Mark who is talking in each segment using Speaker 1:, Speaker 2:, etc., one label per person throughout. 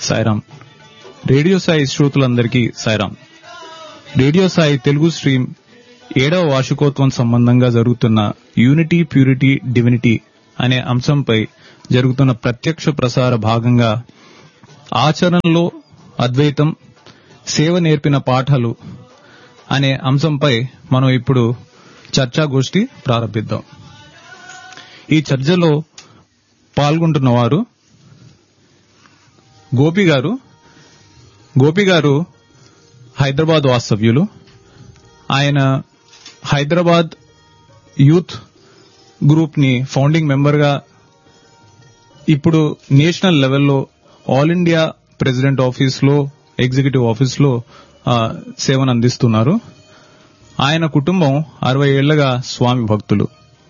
Speaker 1: Sairam radio Sai శ్రోతలందరికీ Sairam radio Sai Telugu stream ఏడవ వార్షికోత్సవం సంబంధంగా జరుగుతున్న యూనిటీ ప్యూరిటీ డివినిటీ అనే అంశంపై జరుగుతున్న ప్రత్యక్ష ప్రసార భాగంగా ఆచరణలో అద్వైతం సేవ నేర్పిన పాఠాలు అనే అంశంపై మనం ఇప్పుడు చర్చాగోష్ఠి ప్రారంభిద్దాం ఈ చర్చలో పాల్గొంటున్న వారు గోపి గారు గోపి గారు హైదరాబాద్ వాస్తవ్యులు ఆయన హైదరాబాద్ యూత్ గ్రూప్ ని ఫౌండింగ్ మెంబర్ గా ఇప్పుడు నేషనల్ లెవెల్లో ఆల్ ఇండియా ప్రెసిడెంట్ ఆఫీస్ లో ఎగ్జిక్యూటివ్ ఆఫీస్ లో ఆ, సేవను అందిస్తున్నారు ఆయన కుటుంబం అరవై ఏళ్లగా స్వామి భక్తులు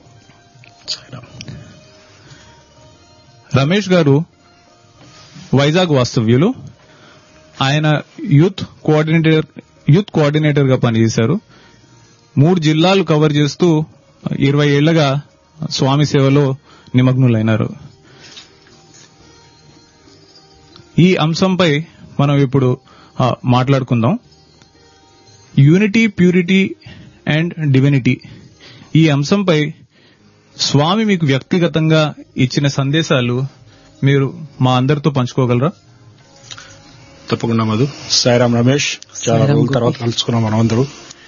Speaker 1: రమేష్ గారు వైజాగ్ వాస్తవ్యులు ఆయన యూత్ కోఆర్డినేటర్ యూత్ కోఆర్డినేటర్ గా పనిచేశారు మూడు జిల్లాలు కవర్ చేస్తూ ఇరవై ఏళ్లగా స్వామి సేవలో నిమగ్నులైనారు ఈ అంశంపై మనం ఇప్పుడు ఆ, మాట్లాడుకుందాం యూనిటీ ప్యూరిటీ అండ్ డివినిటీ ఈ అంశంపై స్వామి మీకు వ్యక్తిగతంగా ఇచ్చిన సందేశాలు మీరు మా అందరితో పంచుకోగలరా
Speaker 2: తప్పకుండా మధు సాయిరాం రమేష్ చాలా
Speaker 3: సాయిరాం
Speaker 2: రోజుల
Speaker 3: గోపి.
Speaker 2: తర్వాత కలుసుకున్నాం మనం అందరూ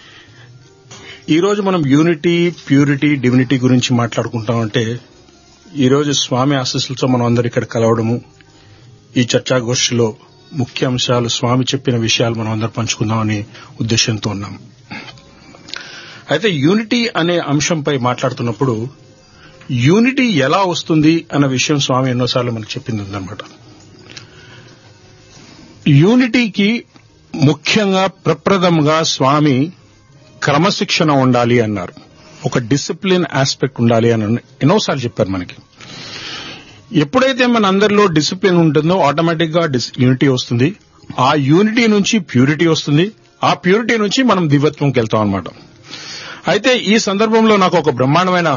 Speaker 2: ఈ రోజు మనం యూనిటీ ప్యూరిటీ డివినిటీ గురించి మాట్లాడుకుంటామంటే ఈ రోజు స్వామి ఆశీస్సులతో మనం అందరూ ఇక్కడ కలవడము ఈ చర్చాగోష్ఠిలో ముఖ్య అంశాలు స్వామి చెప్పిన విషయాలు మనం అందరూ పంచుకుందామని ఉద్దేశంతో ఉన్నాం అయితే యూనిటీ అనే అంశంపై మాట్లాడుతున్నప్పుడు యూనిటీ ఎలా వస్తుంది అన్న విషయం స్వామి ఎన్నోసార్లు మనకు చెప్పింది ఉందన్నమాట యూనిటీకి ముఖ్యంగా ప్రప్రథంగా స్వామి క్రమశిక్షణ ఉండాలి అన్నారు ఒక డిసిప్లిన్ ఆస్పెక్ట్ ఉండాలి అని ఎన్నోసార్లు చెప్పారు మనకి ఎప్పుడైతే మన అందరిలో డిసిప్లిన్ ఉంటుందో ఆటోమేటిక్ గా యూనిటీ వస్తుంది ఆ యూనిటీ నుంచి ప్యూరిటీ వస్తుంది ఆ ప్యూరిటీ నుంచి మనం దివ్యత్వంకి వెళ్తాం అనమాట అయితే ఈ సందర్భంలో నాకు ఒక బ్రహ్మాండమైన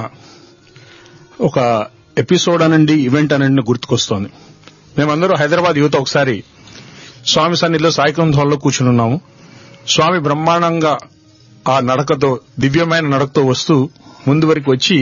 Speaker 2: ఒక ఎపిసోడ్ అనండి ఈవెంట్ అనండి గుర్తుకొస్తోంది మేమందరూ హైదరాబాద్ యువత ఒకసారి స్వామి సన్నిధిలో సాయికంధ హాల్లో కూర్చుని ఉన్నాము స్వామి బ్రహ్మాండంగా ఆ నడకతో దివ్యమైన నడకతో వస్తూ ముందు వరకు వచ్చి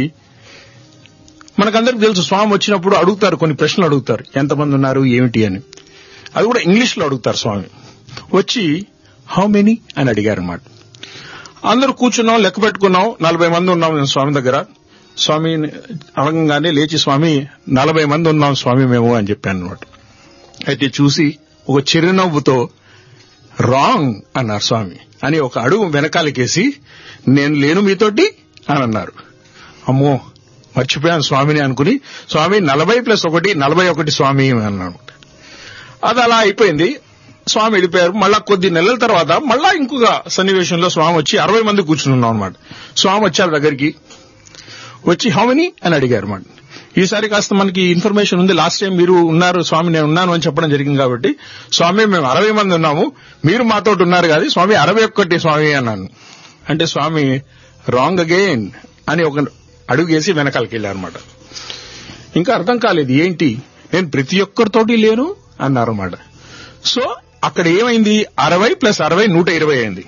Speaker 2: మనకందరికి తెలుసు స్వామి వచ్చినప్పుడు అడుగుతారు కొన్ని ప్రశ్నలు అడుగుతారు ఎంతమంది ఉన్నారు ఏమిటి అని అది కూడా ఇంగ్లీష్ లో అడుగుతారు స్వామి వచ్చి హౌ మెనీ అని అడిగారు అన్నమాట అందరూ కూర్చున్నాం లెక్క పెట్టుకున్నాం నలభై మంది ఉన్నాం నేను స్వామి దగ్గర స్వామి అడగంగానే లేచి స్వామి నలభై మంది ఉన్నాం స్వామి మేము అని చెప్పాను అనమాట అయితే చూసి ఒక చిరునవ్వుతో రాంగ్ అన్నారు స్వామి అని ఒక అడుగు వెనకాలకేసి నేను లేను మీతోటి అని అన్నారు అమ్మో మర్చిపోయాను స్వామిని అనుకుని స్వామి నలభై ప్లస్ ఒకటి నలభై ఒకటి స్వామి అన్నాడు అది అలా అయిపోయింది స్వామి వెళ్ళిపోయారు మళ్ళా కొద్ది నెలల తర్వాత మళ్ళా ఇంకొక సన్నివేశంలో స్వామి వచ్చి అరవై మంది కూర్చుని ఉన్నాం అనమాట స్వామి వచ్చారు దగ్గరికి వచ్చి హౌమని అని అడిగారు అన్నమాట ఈసారి కాస్త మనకి ఇన్ఫర్మేషన్ ఉంది లాస్ట్ టైం మీరు ఉన్నారు స్వామి నేను ఉన్నాను అని చెప్పడం జరిగింది కాబట్టి స్వామి మేము అరవై మంది ఉన్నాము మీరు మాతో ఉన్నారు కాదు స్వామి అరవై ఒక్కటి స్వామి అన్నాను అంటే స్వామి రాంగ్ అగైన్ అని ఒక అడుగేసి వెనకాలకి వెళ్ళారన్నమాట ఇంకా అర్థం కాలేదు ఏంటి నేను ప్రతి ఒక్కరితోటి లేను అన్నారన్నమాట సో అక్కడ ఏమైంది అరవై ప్లస్ అరవై నూట ఇరవై అయింది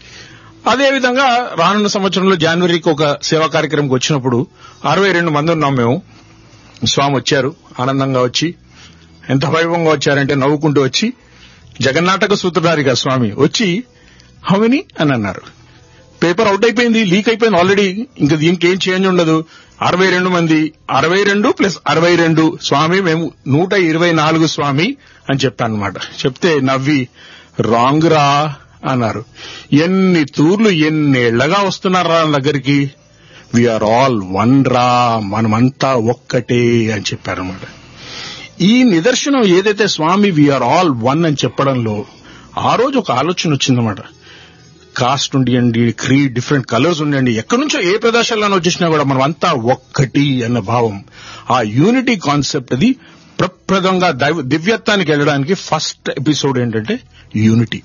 Speaker 2: అదే విధంగా రానున్న సంవత్సరంలో జనవరికి ఒక సేవా కార్యక్రమంకి వచ్చినప్పుడు అరవై రెండు మంది ఉన్నాం మేము స్వామి వచ్చారు ఆనందంగా వచ్చి ఎంత వైభవంగా వచ్చారంటే నవ్వుకుంటూ వచ్చి జగన్నాటక సూత్రధారిగా స్వామి వచ్చి హవని అని అన్నారు పేపర్ అవుట్ అయిపోయింది లీక్ అయిపోయింది ఆల్రెడీ ఇంకా దీనికి ఏం చేంజ్ ఉండదు అరవై రెండు మంది అరవై రెండు ప్లస్ అరవై రెండు స్వామి మేము నూట ఇరవై నాలుగు స్వామి అని చెప్పాను అనమాట చెప్తే నవ్వి రాంగ్ రా అన్నారు ఎన్ని తూర్లు ఎన్నేళ్లగా వస్తున్నారా నా దగ్గరికి వీఆర్ ఆల్ వన్ రా మనమంతా ఒక్కటే అని చెప్పారన్నమాట ఈ నిదర్శనం ఏదైతే స్వామి వీఆర్ ఆల్ వన్ అని చెప్పడంలో ఆ రోజు ఒక ఆలోచన వచ్చిందన్నమాట కాస్ట్ ఉండియండి క్రీ డిఫరెంట్ కలర్స్ ఉండండి ఎక్కడి నుంచో ఏ ప్రదేశాల్లో వచ్చేసినా కూడా మనం అంతా ఒక్కటి అన్న భావం ఆ యూనిటీ కాన్సెప్ట్ అది ప్రప్రదంగా దైవ- దివ్యత్వానికి వెళ్ళడానికి ఫస్ట్ ఎపిసోడ్ ఏంటంటే యూనిటీ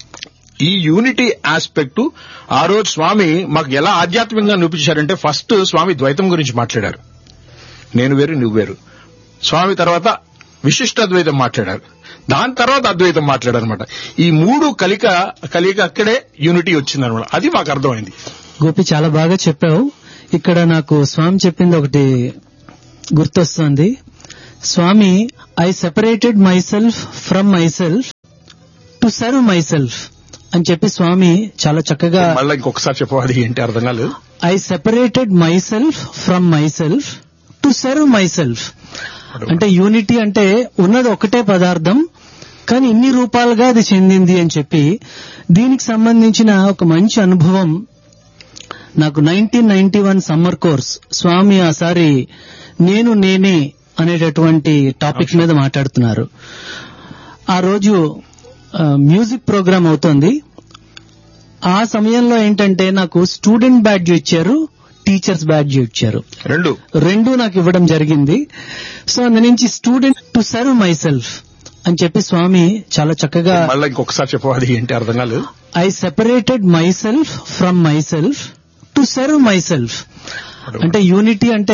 Speaker 2: ఈ యూనిటీ ఆస్పెక్ట్ ఆ రోజు స్వామి మాకు ఎలా ఆధ్యాత్మికంగా చూపించారంటే ఫస్ట్ స్వామి ద్వైతం గురించి మాట్లాడారు నేను వేరు నువ్వు వేరు స్వామి తర్వాత విశిష్ట ద్వైతం మాట్లాడారు దాని తర్వాత అద్వైతం మాట్లాడారనమాట ఈ మూడు కలిక కలిక అక్కడే యూనిటీ వచ్చిందనమాట అది మాకు అర్థమైంది
Speaker 3: గోపి చాలా బాగా చెప్పావు ఇక్కడ నాకు స్వామి చెప్పింది ఒకటి గుర్తొస్తుంది Swami I separated myself from myself to serve myself అని చెప్పి స్వామి చాలా చక్కగా
Speaker 2: మళ్ళీ ఇంకొకసారి చెప్పవాలి ఏంటి అర్థం కాలేదు
Speaker 3: I separated myself from myself to serve myself అంటే యూనిటీ అంటే ఉన్నది ఒకటే పదార్థం కానీ ఇన్ని రూపాలుగా అది చెందింది అని చెప్పి దీనికి సంబంధించిన ఒక మంచి అనుభవం నాకు nineteen ninety one summer course Swami ఆసారి నేను నేనే అనేటటువంటి టాపిక్ మీద మాట్లాడుతున్నారు ఆ రోజు ఆ, మ్యూజిక్ ప్రోగ్రామ్ అవుతోంది ఆ సమయంలో ఏంటంటే నాకు స్టూడెంట్ బ్యాడ్జ్ ఇచ్చారు టీచర్స్ బ్యాడ్జ్ ఇచ్చారు
Speaker 2: రెండు
Speaker 3: రెండు నాకు ఇవ్వడం జరిగింది సో అందు నుంచి student to serve myself అని చెప్పి స్వామి చాలా చక్కగా
Speaker 2: మళ్ళీ ఇంకొకసారి చెప్పవాలి ఏంటి అర్థం కాలేదు
Speaker 3: I separated myself from myself to serve myself అంటే యూనిటీ అంటే